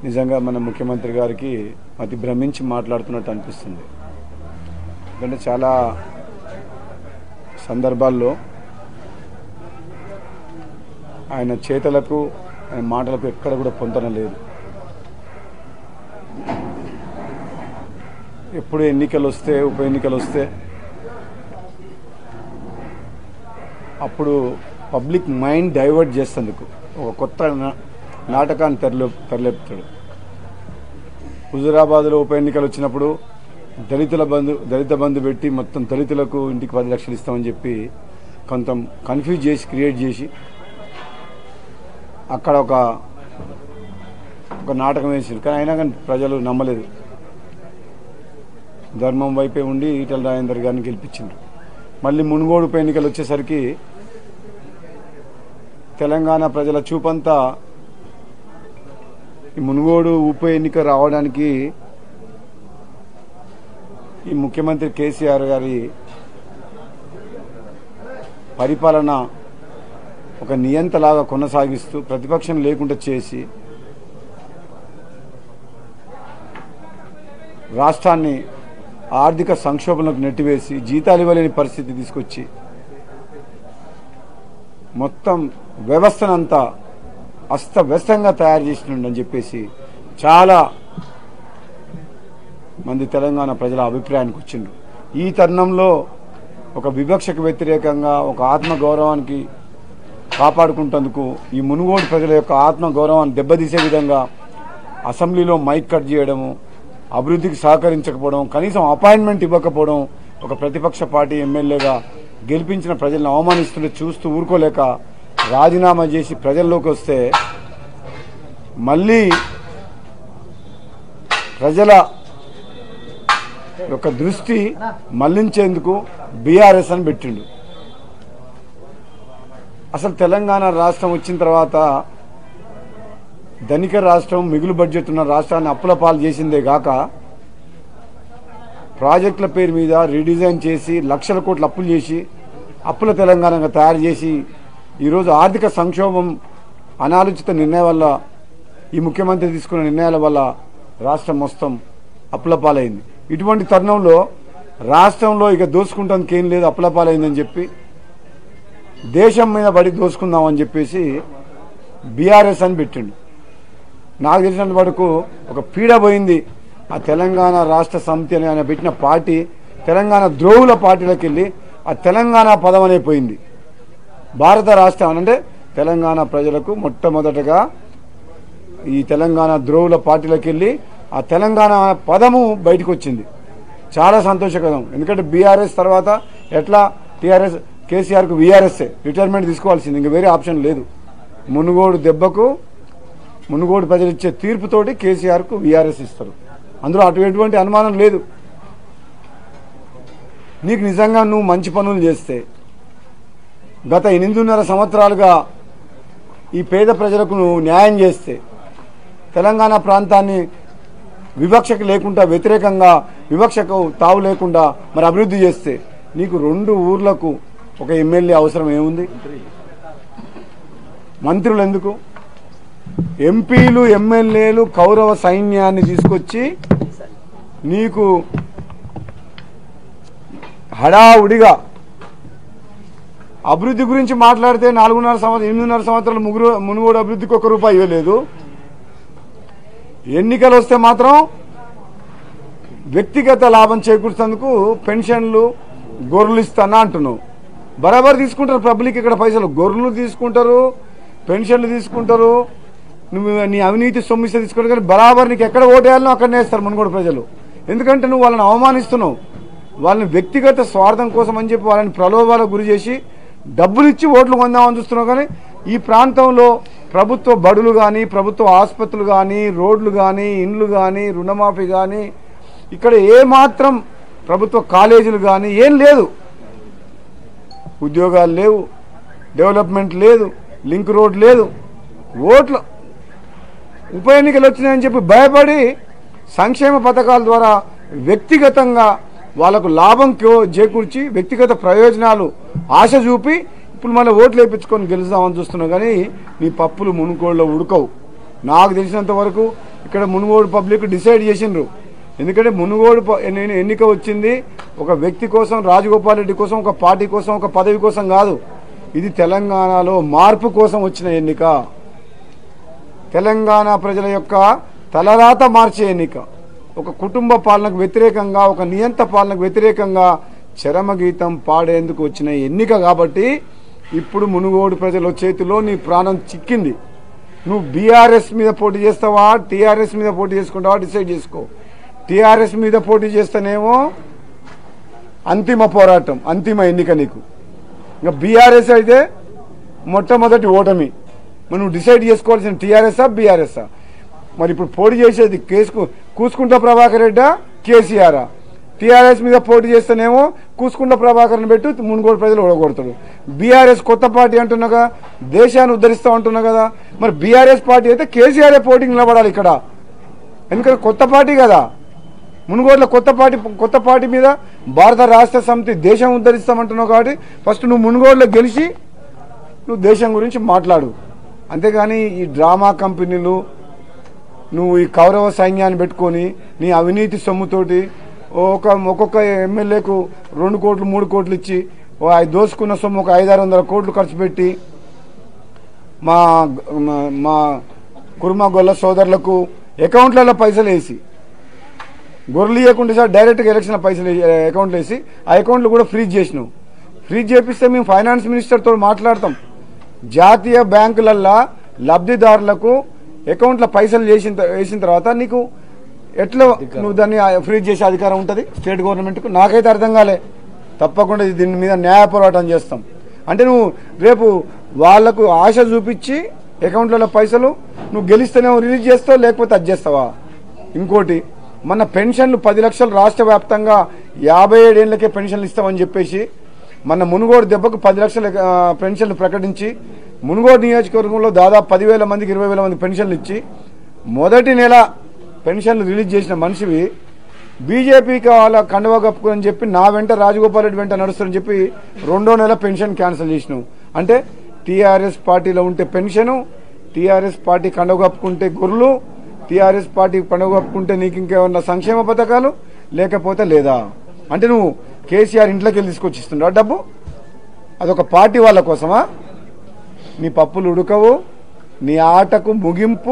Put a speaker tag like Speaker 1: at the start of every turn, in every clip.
Speaker 1: నిజంగా మన ముఖ్యమంత్రి గారికి అతి భ్రమించి మాట్లాడుతున్నట్టు అనిపిస్తుంది ఎందుకంటే చాలా సందర్భాల్లో ఆయన చేతలకు ఆయన మాటలకు ఎక్కడ కూడా పొంతన లేదు ఎప్పుడు ఎన్నికలు వస్తే ఉప ఎన్నికలు వస్తే అప్పుడు పబ్లిక్ మైండ్ డైవర్ట్ చేసేందుకు ఒక కొత్త నా- నాటకాన్ని తెరలే తెరలేపుతాడు హుజురాబాద్లో ఉప ఎన్నికలు వచ్చినప్పుడు దళితుల బంధు దళిత బంధు పెట్టి మొత్తం దళితులకు ఇంటికి పది లక్షలు ఇస్తామని చెప్పి కొంత కన్ఫ్యూజ్ చేసి క్రియేట్ చేసి అక్కడ ఒక ఒక నాటకం వేసింది కానీ అయినా కానీ ప్రజలు నమ్మలేదు ధర్మం వైపే ఉండి ఈటల రాజేందర్ గారిని గెలిపించిండ్రు మళ్ళీ మునుగోడు ఉప ఎన్నికలు వచ్చేసరికి తెలంగాణ ప్రజల చూపంతా ఈ మునుగోడు ఉప ఎన్నిక రావడానికి ఈ ముఖ్యమంత్రి కేసీఆర్ గారి పరిపాలన ఒక నియంతలాగా కొనసాగిస్తూ ప్రతిపక్షం లేకుండా చేసి రాష్ట్రాన్ని ఆర్థిక సంక్షోభంలోకి నెట్టివేసి జీతాలు ఇవ్వలేని పరిస్థితి తీసుకొచ్చి మొత్తం వ్యవస్థనంతా అస్తవ్యస్తంగా తయారు చేసినండని చెప్పేసి చాలా మంది తెలంగాణ ప్రజల అభిప్రాయానికి వచ్చిండ్రు ఈ తరుణంలో ఒక వివక్షకు వ్యతిరేకంగా ఒక ఆత్మ గౌరవానికి కాపాడుకుంటందుకు ఈ మునుగోడు ప్రజల యొక్క ఆత్మ గౌరవాన్ని దెబ్బతీసే విధంగా అసెంబ్లీలో మైక్ కట్ చేయడము అభివృద్ధికి సహకరించకపోవడం కనీసం అపాయింట్మెంట్ ఇవ్వకపోవడం ఒక ప్రతిపక్ష పార్టీ ఎమ్మెల్యేగా గెలిపించిన ప్రజలను అవమానిస్తుంటే చూస్తూ ఊరుకోలేక రాజీనామా చేసి ప్రజల్లోకి వస్తే మళ్ళీ ప్రజల యొక్క దృష్టి మళ్లించేందుకు బీఆర్ఎస్ అని పెట్టిండు అసలు తెలంగాణ రాష్ట్రం వచ్చిన తర్వాత ధనిక రాష్ట్రం మిగులు బడ్జెట్ ఉన్న రాష్ట్రాన్ని అప్పుల పాలు చేసిందే గాక ప్రాజెక్టుల పేరు మీద రీడిజైన్ చేసి లక్షల కోట్ల అప్పులు చేసి అప్పుల తెలంగాణగా తయారు చేసి ఈరోజు ఆర్థిక సంక్షోభం అనాలోచిత నిర్ణయం వల్ల ఈ ముఖ్యమంత్రి తీసుకున్న నిర్ణయాల వల్ల రాష్ట్రం మొత్తం అప్పుల పాలైంది ఇటువంటి తరుణంలో రాష్ట్రంలో ఇక దోసుకుంటానికి ఏం లేదు అప్పుల పాలైందని చెప్పి దేశం మీద పడి దోసుకుందామని చెప్పేసి బీఆర్ఎస్ అని పెట్టిండు నాకు తెలిసినంత వరకు ఒక పీడ పోయింది ఆ తెలంగాణ రాష్ట్ర సమితి అని ఆయన పెట్టిన పార్టీ తెలంగాణ ద్రోవుల పార్టీలోకి వెళ్ళి ఆ తెలంగాణ పదం అనే పోయింది భారత రాష్ట్రం అంటే తెలంగాణ ప్రజలకు మొట్టమొదటగా ఈ తెలంగాణ ద్రోవుల పార్టీలోకి వెళ్ళి ఆ తెలంగాణ పదము బయటకు వచ్చింది చాలా సంతోషకరం ఎందుకంటే బీఆర్ఎస్ తర్వాత ఎట్లా టీఆర్ఎస్ కేసీఆర్కు వీఆర్ఎస్ఏ రిటైర్మెంట్ తీసుకోవాల్సింది ఇంకా వేరే ఆప్షన్ లేదు మునుగోడు దెబ్బకు మునుగోడు ప్రజలు ఇచ్చే తీర్పుతోటి కేసీఆర్కు వీఆర్ఎస్ ఇస్తారు అందులో అటు ఎటువంటి అనుమానం లేదు నీకు నిజంగా నువ్వు మంచి పనులు చేస్తే గత ఎనిమిదిన్నర సంవత్సరాలుగా ఈ పేద ప్రజలకు నువ్వు న్యాయం చేస్తే తెలంగాణ ప్రాంతాన్ని వివక్షకు లేకుండా వ్యతిరేకంగా వివక్షకు తావు లేకుండా మరి అభివృద్ధి చేస్తే నీకు రెండు ఊర్లకు ఒక ఎమ్మెల్యే అవసరం ఏముంది మంత్రులు ఎందుకు ఎంపీలు ఎమ్మెల్యేలు కౌరవ సైన్యాన్ని తీసుకొచ్చి నీకు హడావుడిగా అభివృద్ధి గురించి మాట్లాడితే నాలుగున్నర సంవత్సరం ఎనిమిదిన్నర సంవత్సరాలు ముగ్గురు మునుగోడు అభివృద్ధికి ఒక్క రూపాయి ఇవ్వలేదు ఎన్నికలు వస్తే మాత్రం వ్యక్తిగత లాభం చేకూర్చేందుకు పెన్షన్లు గొర్రెలు ఇస్తానా అంటున్నావు బరాబర్ తీసుకుంటారు పబ్లిక్ ఇక్కడ పైసలు గొర్రెలు తీసుకుంటారు పెన్షన్లు తీసుకుంటారు నువ్వు నీ అవినీతి సొమ్మిస్తే తీసుకుంటారు కానీ బరాబర్ నీకు ఎక్కడ ఓటేయాలనో అక్కడనే వేస్తారు మునుగోడు ప్రజలు ఎందుకంటే నువ్వు వాళ్ళని అవమానిస్తున్నావు వాళ్ళని వ్యక్తిగత స్వార్థం కోసం అని చెప్పి వాళ్ళని ప్రలోభాలకు గురి చేసి డబ్బులు ఇచ్చి ఓట్లు పొందామని చూస్తున్నావు కానీ ఈ ప్రాంతంలో ప్రభుత్వ బడులు కానీ ప్రభుత్వ ఆసుపత్రులు కానీ రోడ్లు కానీ ఇండ్లు కానీ రుణమాఫీ కానీ ఇక్కడ ఏ మాత్రం ప్రభుత్వ కాలేజీలు కానీ ఏం లేదు ఉద్యోగాలు లేవు డెవలప్మెంట్ లేదు లింక్ రోడ్ లేదు ఓట్లు ఉప ఎన్నికలు వచ్చినాయని చెప్పి భయపడి సంక్షేమ పథకాల ద్వారా వ్యక్తిగతంగా వాళ్ళకు లాభం కో- చేకూర్చి వ్యక్తిగత ప్రయోజనాలు ఆశ చూపి ఇప్పుడు మన ఓట్లు వేయించుకొని గెలుస్తామని చూస్తున్నావు కానీ నీ పప్పులు మునుకోళ్ళలో ఉడకవు నాకు తెలిసినంత వరకు ఇక్కడ మునుగోడు పబ్లిక్ డిసైడ్ చేసిండ్రు ఎందుకంటే మునుగోడు ప- నేను ఎన్నిక వచ్చింది ఒక వ్యక్తి కోసం రాజగోపాల్ రెడ్డి కోసం ఒక పార్టీ కోసం ఒక పదవి కోసం కాదు ఇది తెలంగాణలో మార్పు కోసం వచ్చిన ఎన్నిక తెలంగాణ ప్రజల యొక్క తలరాత మార్చే ఎన్నిక ఒక కుటుంబ పాలనకు వ్యతిరేకంగా ఒక నియంత పాలనకు వ్యతిరేకంగా చరమగీతం పాడేందుకు వచ్చిన ఎన్నిక కాబట్టి ఇప్పుడు మునుగోడు ప్రజల చేతిలో నీ ప్రాణం చిక్కింది నువ్వు బీఆర్ఎస్ మీద పోటీ చేస్తావా టీఆర్ఎస్ మీద పోటీ చేసుకుంటావా డిసైడ్ చేసుకో టీఆర్ఎస్ మీద పోటీ చేస్తేనేమో అంతిమ పోరాటం అంతిమ ఎన్నిక నీకు ఇంకా బీఆర్ఎస్ అయితే మొట్టమొదటి ఓటమి మరి నువ్వు డిసైడ్ చేసుకోవాల్సిన టీఆర్ఎస్ఆ బీఆర్ఎస్ఆ మరి ఇప్పుడు పోటీ చేసేది కేసుకు కూసుకుంట ప్రభాకర్ రెడ్డా కేసీఆరా టీఆర్ఎస్ మీద పోటీ చేస్తేనేమో కూసుకుంట ప్రభాకర్ని పెట్టి మునుగోడు ప్రజలు ఓడగొడతాడు బీఆర్ఎస్ కొత్త పార్టీ అంటున్నాగా దేశాన్ని ఉద్ధరిస్తాం అంటున్నా కదా మరి బీఆర్ఎస్ పార్టీ అయితే కేసీఆర్ఏ పోటీకి నిలబడాలి ఇక్కడ ఎందుకంటే కొత్త పార్టీ కదా మునుగోడులో కొత్త పార్టీ కొత్త పార్టీ మీద భారత రాష్ట్ర సమితి దేశం ఉద్ధరిస్తామంటున్నావు కాబట్టి ఫస్ట్ నువ్వు మునుగోడులో గెలిచి నువ్వు దేశం గురించి మాట్లాడు అంతేగాని ఈ డ్రామా కంపెనీలు నువ్వు ఈ కౌరవ సైన్యాన్ని పెట్టుకొని నీ అవినీతి సొమ్ముతోటి ఒక ఒక్కొక్క ఎమ్మెల్యేకు రెండు కోట్లు మూడు కోట్లు ఇచ్చి ఓ ఐదు దోసుకున్న సొమ్ము ఒక ఐదారు వందల కోట్లు ఖర్చు పెట్టి మా మా- మా కుర్మ గొల్ల సోదరులకు అకౌంట్లలో పైసలు వేసి గొర్రెలు ఇవ్వకుండా సార్ డైరెక్ట్గా ఎలక్షన్ పైసలు ఏ- అకౌంట్లో వేసి ఆ అకౌంట్లు కూడా ఫ్రీజ్ చేసినావు ఫ్రీజ్ చేపిస్తే మేము ఫైనాన్స్ మినిస్టర్తో మాట్లాడతాం జాతీయ బ్యాంకులల్లో లబ్ధిదారులకు అకౌంట్లో పైసలు చేసిన త- వేసిన తర్వాత నీకు ఎట్లా నువ్వు దాన్ని ఫ్రీజ్ చేసే అధికారం ఉంటుంది స్టేట్ గవర్నమెంట్కు నాకైతే అర్థం కాలే తప్పకుండా దీని మీద న్యాయ పోరాటం చేస్తాం అంటే నువ్వు రేపు వాళ్లకు ఆశ చూపించి అకౌంట్లలో పైసలు నువ్వు గెలిస్తేనేమో రిలీజ్ చేస్తావు లేకపోతే అది చేస్తావా ఇంకోటి మన పెన్షన్లు పది లక్షలు రాష్ట్ర వ్యాప్తంగా యాభై ఏడేళ్లకే పెన్షన్లు ఇస్తామని చెప్పేసి మన మునుగోడు దెబ్బకు పది లక్షల ఆ, పెన్షన్లు ప్రకటించి మునుగోడు నియోజకవర్గంలో దాదాపు పదివేల మందికి ఇరవై వేల మంది పెన్షన్లు ఇచ్చి మొదటి నెల పెన్షన్లు రిలీజ్ చేసిన మనిషివి బీజేపీకి వాళ్ళ కండవ కప్పుకొని చెప్పి నా వెంట రాజగోపాల్ రెడ్డి వెంట నడుస్తుందని చెప్పి రెండో నెల పెన్షన్ క్యాన్సిల్ చేసినావు అంటే టీఆర్ఎస్ పార్టీలో ఉంటే పెన్షను టీఆర్ఎస్ పార్టీ కండవ కప్పుకుంటే గొర్రెలు టీఆర్ఎస్ పార్టీ పండుగ కప్పుకుంటే నీకు ఇంకేమన్నా సంక్షేమ పథకాలు లేకపోతే లేదా అంటే నువ్వు కేసీఆర్ ఇంట్లోకి వెళ్ళి తీసుకొచ్చి ఇస్తుండవు డబ్బు అదొక పార్టీ వాళ్ళ కోసమా నీ పప్పులు ఉడకవు నీ ఆటకు ముగింపు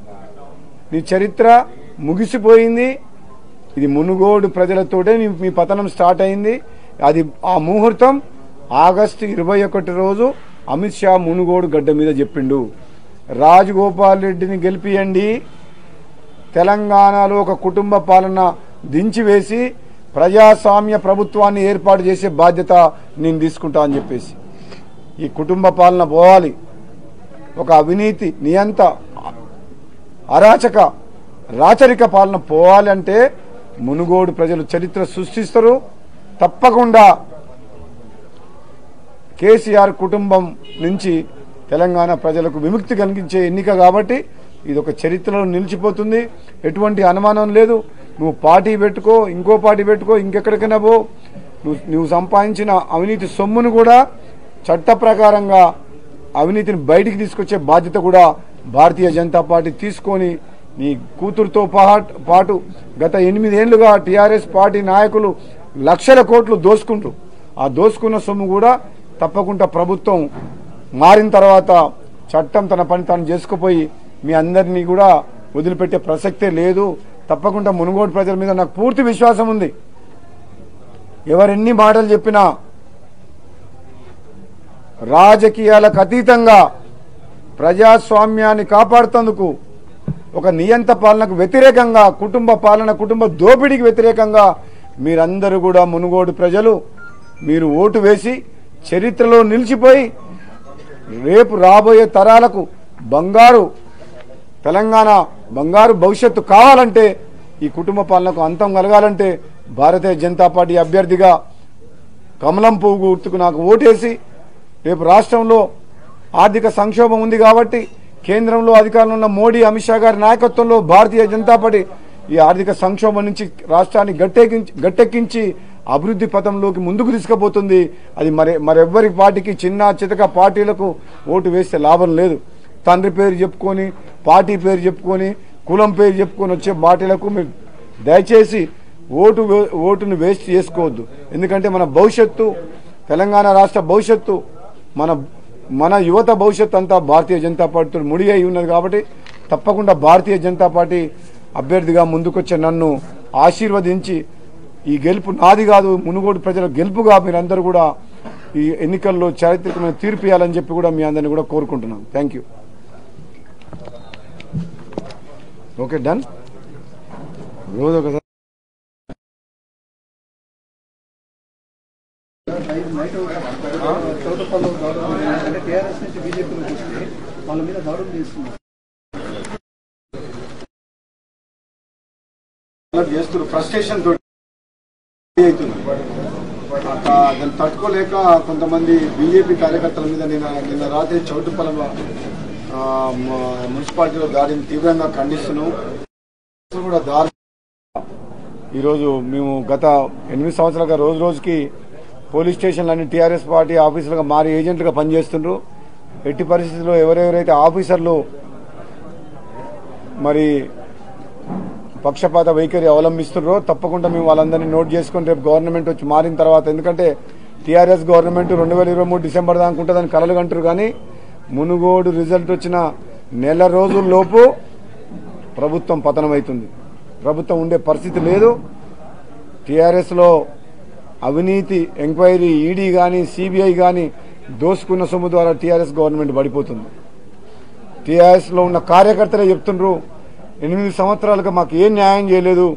Speaker 1: నీ చరిత్ర ముగిసిపోయింది ఇది మునుగోడు ప్రజలతోటే నీ మీ పతనం స్టార్ట్ అయింది అది ఆ ముహూర్తం ఆగస్టు ఇరవై ఒకటి రోజు అమిత్ షా మునుగోడు గడ్డ మీద చెప్పిండు రాజగోపాల్ రెడ్డిని గెలిపియండి తెలంగాణలో ఒక కుటుంబ పాలన దించివేసి ప్రజాస్వామ్య ప్రభుత్వాన్ని ఏర్పాటు చేసే బాధ్యత నేను తీసుకుంటా అని చెప్పేసి ఈ కుటుంబ పాలన పోవాలి ఒక అవినీతి నియంత అరాచక రాచరిక పాలన పోవాలంటే మునుగోడు ప్రజలు చరిత్ర సృష్టిస్తారు తప్పకుండా కేసీఆర్ కుటుంబం నుంచి తెలంగాణ ప్రజలకు విముక్తి కలిగించే ఎన్నిక కాబట్టి ఇది ఒక చరిత్రలో నిలిచిపోతుంది ఎటువంటి అనుమానం లేదు నువ్వు పార్టీ పెట్టుకో ఇంకో పార్టీ పెట్టుకో ఇంకెక్కడికైనా పో నువ్వు నువ్వు సంపాదించిన అవినీతి సొమ్మును కూడా చట్ట ప్రకారంగా అవినీతిని బయటికి తీసుకొచ్చే బాధ్యత కూడా భారతీయ జనతా పార్టీ తీసుకొని నీ కూతురుతో పాట్- పాటు గత ఎనిమిదేళ్లుగా టీఆర్ఎస్ పార్టీ నాయకులు లక్షల కోట్లు దోసుకుంటూ ఆ దోసుకున్న సొమ్ము కూడా తప్పకుండా ప్రభుత్వం మారిన తర్వాత చట్టం తన పని తాను చేసుకుపోయి మీ అందరినీ కూడా వదిలిపెట్టే ప్రసక్తే లేదు తప్పకుండా మునుగోడు ప్రజల మీద నాకు పూర్తి విశ్వాసం ఉంది ఎవరెన్ని మాటలు చెప్పినా రాజకీయాలకు అతీతంగా ప్రజాస్వామ్యాన్ని కాపాడుతందుకు ఒక నియంత పాలనకు వ్యతిరేకంగా కుటుంబ పాలన కుటుంబ దోపిడీకి వ్యతిరేకంగా మీరందరూ కూడా మునుగోడు ప్రజలు మీరు ఓటు వేసి చరిత్రలో నిలిచిపోయి రేపు రాబోయే తరాలకు బంగారు తెలంగాణ బంగారు భవిష్యత్తు కావాలంటే ఈ కుటుంబ పాలనకు అంతం కలగాలంటే భారతీయ జనతా పార్టీ అభ్యర్థిగా కమలం పువ్వు గుర్తుకు నాకు ఓటేసి రేపు రాష్ట్రంలో ఆర్థిక సంక్షోభం ఉంది కాబట్టి కేంద్రంలో అధికారంలో ఉన్న మోడీ అమిత్ షా గారి నాయకత్వంలో భారతీయ జనతా పార్టీ ఈ ఆర్థిక సంక్షోభం నుంచి రాష్ట్రాన్ని గట్టెక్కించి గట్టెక్కించి అభివృద్ధి పథంలోకి ముందుకు తీసుకుపోతుంది అది మరి మరెవ్వరి పార్టీకి చిన్న చితక పార్టీలకు ఓటు వేస్తే లాభం లేదు తండ్రి పేరు చెప్పుకొని పార్టీ పేరు చెప్పుకొని కులం పేరు చెప్పుకొని వచ్చే పార్టీలకు మీరు దయచేసి ఓటు వే- ఓటును వేస్ట్ చేసుకోవద్దు ఎందుకంటే మన భవిష్యత్తు తెలంగాణ రాష్ట్ర భవిష్యత్తు మన మన యువత భవిష్యత్తు అంతా భారతీయ జనతా పార్టీతో ముడి అయి ఉన్నది కాబట్టి తప్పకుండా భారతీయ జనతా పార్టీ అభ్యర్థిగా ముందుకొచ్చే నన్ను ఆశీర్వదించి ఈ గెలుపు నాది కాదు మునుగోడు ప్రజల గెలుపుగా మీరందరూ కూడా ఈ ఎన్నికల్లో చారిత్రకమైన తీర్పు ఇవ్వాలని చెప్పి కూడా మీ అందరిని కూడా కోరుకుంటున్నాను థ్యాంక్ యూ ఓకే డన్ రోజు ఒకసారి
Speaker 2: చౌటపల్లి దాడులు అంటే టీఆర్ఎస్ నుంచి బీజేపీలోకి వస్తే వాళ్ళ మీద దాడులు చేస్తున్నారు
Speaker 1: చేస్తున్నారు ఫ్రస్ట్రేషన్ తోటి అవుతుంది అక్క దాన్ని తట్టుకోలేక కొంతమంది బీజేపీ కార్యకర్తల మీద నిన్న నిన్న రాత్రి చౌటుపల్ల ఆ, మ- మున్సిపాలిటీలో దాడిని తీవ్రంగా ఖండిస్తున్నాం కూడా దారి ఈరోజు మేము గత ఎనిమిది సంవత్సరాలుగా రోజు రోజుకి పోలీస్ స్టేషన్లన్నీ టీఆర్ఎస్ పార్టీ ఆఫీసులుగా మారి ఏజెంట్లుగా పనిచేస్తుండ్రు ఎట్టి పరిస్థితుల్లో ఎవరెవరైతే ఆఫీసర్లు మరి పక్షపాత వైఖరి అవలంబిస్తున్నారో తప్పకుండా మేము వాళ్ళందరినీ నోట్ చేసుకొని రేపు గవర్నమెంట్ వచ్చి మారిన తర్వాత ఎందుకంటే టీఆర్ఎస్ గవర్నమెంట్ రెండు వేల ఇరవై మూడు డిసెంబర్ దాకా ఉంటుందని కలలు కంటారు కానీ మునుగోడు రిజల్ట్ వచ్చిన నెల రోజుల లోపు ప్రభుత్వం పతనమవుతుంది ప్రభుత్వం ఉండే పరిస్థితి లేదు టీఆర్ఎస్లో అవినీతి ఎంక్వైరీ ఈడీ కానీ సిబిఐ కానీ దోసుకున్న సొమ్ము ద్వారా టీఆర్ఎస్ గవర్నమెంట్ పడిపోతుంది టీఆర్ఎస్ లో ఉన్న కార్యకర్తలే చెప్తుండ్రు ఎనిమిది సంవత్సరాలుగా మాకు ఏం న్యాయం చేయలేదు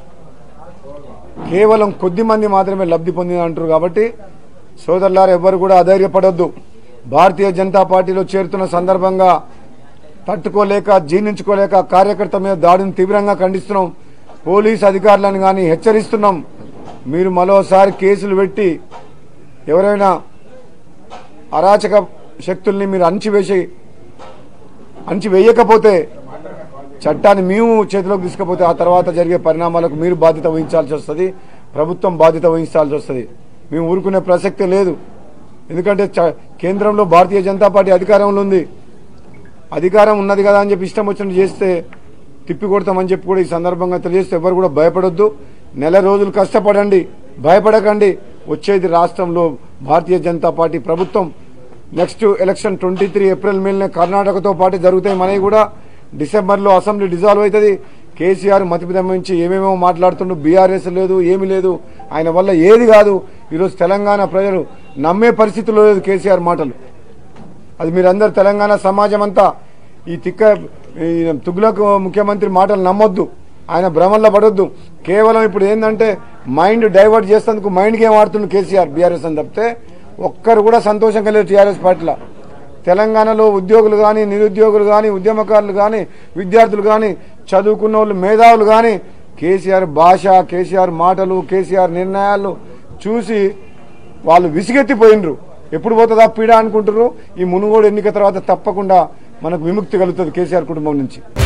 Speaker 1: కేవలం కొద్ది మంది మాత్రమే లబ్ధి పొందిన అంటారు కాబట్టి సోదరులారు ఎవ్వరు కూడా అధైర్యపడొద్దు భారతీయ జనతా పార్టీలో చేరుతున్న సందర్భంగా తట్టుకోలేక జీర్ణించుకోలేక కార్యకర్త మీద దాడిని తీవ్రంగా ఖండిస్తున్నాం పోలీస్ అధికారులను కానీ హెచ్చరిస్తున్నాం మీరు మరోసారి కేసులు పెట్టి ఎవరైనా అరాచక శక్తుల్ని మీరు అణిచివేసి అణిచివేయకపోతే చట్టాన్ని మేము చేతిలోకి తీసుకపోతే ఆ తర్వాత జరిగే పరిణామాలకు మీరు బాధ్యత వహించాల్సి వస్తుంది ప్రభుత్వం బాధ్యత వహించాల్సి వస్తుంది మేము ఊరుకునే ప్రసక్తే లేదు ఎందుకంటే చ- కేంద్రంలో భారతీయ జనతా పార్టీ అధికారంలో ఉంది అధికారం ఉన్నది కదా అని చెప్పి ఇష్టం వచ్చినట్టు చేస్తే తిప్పి కొడతామని చెప్పి కూడా ఈ సందర్భంగా తెలియజేస్తే ఎవరు కూడా భయపడొద్దు నెల రోజులు కష్టపడండి భయపడకండి వచ్చేది రాష్ట్రంలో భారతీయ జనతా పార్టీ ప్రభుత్వం next election twenty three April మేలనే కర్ణాటకతో పాటు జరుగుతాయి మనవి కూడా డిసెంబర్లో అసెంబ్లీ డిజాల్వ్ అవుతుంది కేసీఆర్ మతిపిదమించి ఏమేమో మాట్లాడుతుండు బీఆర్ఎస్ లేదు ఏమీ లేదు ఆయన వల్ల ఏది కాదు ఈరోజు తెలంగాణ ప్రజలు నమ్మే పరిస్థితిలో లేదు కేసీఆర్ మాటలు అది మీరందరు తెలంగాణ సమాజం అంతా ఈ తిక్క ఈ తుగ్లక్ ముఖ్యమంత్రి మాటలు నమ్మొద్దు ఆయన భ్రమంలో పడొద్దు కేవలం ఇప్పుడు ఏంటంటే మైండ్ డైవర్ట్ చేసేందుకు మైండ్ గేమ్ ఆడుతుంది కేసీఆర్ బీఆర్ఎస్ అని తప్పితే ఒక్కరు కూడా సంతోషంగా లేరు టీఆర్ఎస్ పార్టీలో తెలంగాణలో ఉద్యోగులు కానీ నిరుద్యోగులు కానీ ఉద్యమకారులు కానీ విద్యార్థులు కానీ చదువుకున్న వాళ్ళు మేధావులు కానీ కేసీఆర్ భాష కేసీఆర్ మాటలు కేసీఆర్ నిర్ణయాలు చూసి వాళ్ళు విసిగెత్తిపోయినరు ఎప్పుడు పోతుందా పీడ అనుకుంటారు ఈ మునుగోడు ఎన్నిక తర్వాత తప్పకుండా మనకు విముక్తి కలుగుతుంది కేసీఆర్ కుటుంబం నుంచి